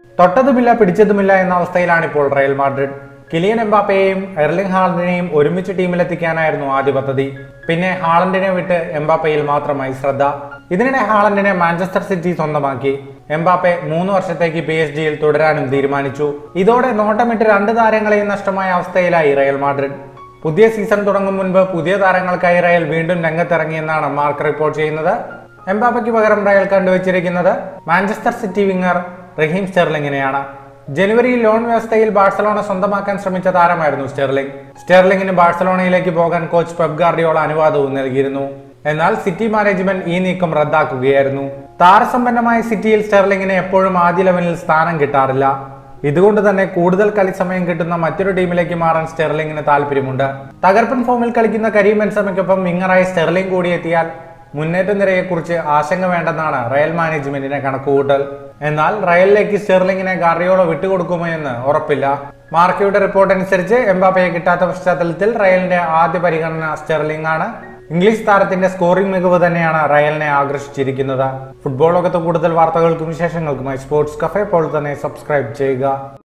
തൊട്ടതുമില്ല പിടിച്ചതുമില്ല എന്ന അവസ്ഥയിലാണ് ഇപ്പോൾ റയൽ മാഡ്രിഡ് കിലിയൻ എംബാപ്പയെയും എർലിംഗ് ഹാളണ്ടിനെയും ഒരുമിച്ച് ടീമിലെത്തിക്കാനായിരുന്നു ആദ്യ പദ്ധതി പിന്നെ ഹാളണ്ടിനെ വിട്ട് എംബാപ്പയിൽ മാത്രമായി ശ്രദ്ധ ഇതിനിടെ ഹാളണ്ടിനെ മാഞ്ചസ്റ്റർ സിറ്റി സ്വന്തമാക്കി എംബാപ്പെ മൂന്ന് വർഷത്തേക്ക് പി എസ് ജിയിൽ തുടരാനും തീരുമാനിച്ചു ഇതോടെ നോട്ടമിട്ട് രണ്ട് താരങ്ങളെയും നഷ്ടമായ അവസ്ഥയിലായി റയൽ മാഡ്രിഡ് പുതിയ സീസൺ തുടങ്ങും മുൻപ് പുതിയ താരങ്ങൾക്കായി റയൽ വീണ്ടും രംഗത്തിറങ്ങിയെന്നാണ് മാർക്ക് റിപ്പോർട്ട് ചെയ്യുന്നത് എംബാപ്പയ്ക്ക് പകരം റയൽ കണ്ടുവച്ചിരിക്കുന്നത് മാഞ്ചസ്റ്റർ സിറ്റി വിങ്ങർ റഹീം സ്റ്റെർലിങ്ങിനെയാണ് ജനുവരിയിൽ ലോൺ വ്യവസ്ഥയിൽ ബാഴ്സലോണ സ്വന്തമാക്കാൻ ശ്രമിച്ച താരമായിരുന്നു സ്റ്റെർലിംഗ് സ്റ്റെർലിങ്ങിന് ബാഴ്സലോണയിലേക്ക് പോകാൻ കോച്ച് പെപ് ഗാർഡിയോള അനുവാദവും നൽകിയിരുന്നു എന്നാൽ സിറ്റി മാനേജ്മെന്റ് ഈ നീക്കം റദ്ദാക്കുകയായിരുന്നു താരസമ്പന്നമായ സിറ്റിയിൽ സ്റ്റെർലിങ്ങിന് എപ്പോഴും ആദ്യ ലെവലിൽ സ്ഥാനം കിട്ടാറില്ല ഇതുകൊണ്ട് തന്നെ കൂടുതൽ കളിസമയം കിട്ടുന്ന മറ്റൊരു ടീമിലേക്ക് മാറാൻ സ്റ്റെർലിങ്ങിന് താല്പര്യമുണ്ട് തകർപ്പൻ ഫോമിൽ കളിക്കുന്ന കരീം ബെൻസമയ്ക്കൊപ്പം വിങ്ങറായി സ്റ്റെർലിംഗ് കൂടി എത്തിയാൽ മുന്നേറ്റ നിരയെക്കുറിച്ച് ആശങ്ക വേണ്ടെന്നാണ് റയൽ മാനേജ്മെന്റിന്റെ കണക്കുകൂട്ടൽ എന്നാൽ റയലിലേക്ക് സ്റ്റെർലിങ്ങിനെ ഗാർഡിയോള വിട്ടുകൊടുക്കുമോ എന്ന് ഉറപ്പില്ല മാർക്കയുടെ റിപ്പോർട്ട് അനുസരിച്ച് എംബാപ്പയെ കിട്ടാത്ത പശ്ചാത്തലത്തിൽ റയലിന്റെ ആദ്യ പരിഗണന സ്റ്റെർലിംഗ് ആണ് ഇംഗ്ലീഷ് താരത്തിന്റെ സ്കോറിംഗ് മികവ് തന്നെയാണ് റയലിനെ ആകർഷിച്ചിരിക്കുന്നത് ഫുട്ബോൾ ലോകത്ത് കൂടുതൽ വാർത്തകൾക്കും വിശേഷങ്ങൾക്കുമായി സ്പോർട്സ് കഫേ ഇപ്പോൾ തന്നെ സബ്സ്ക്രൈബ് ചെയ്യുക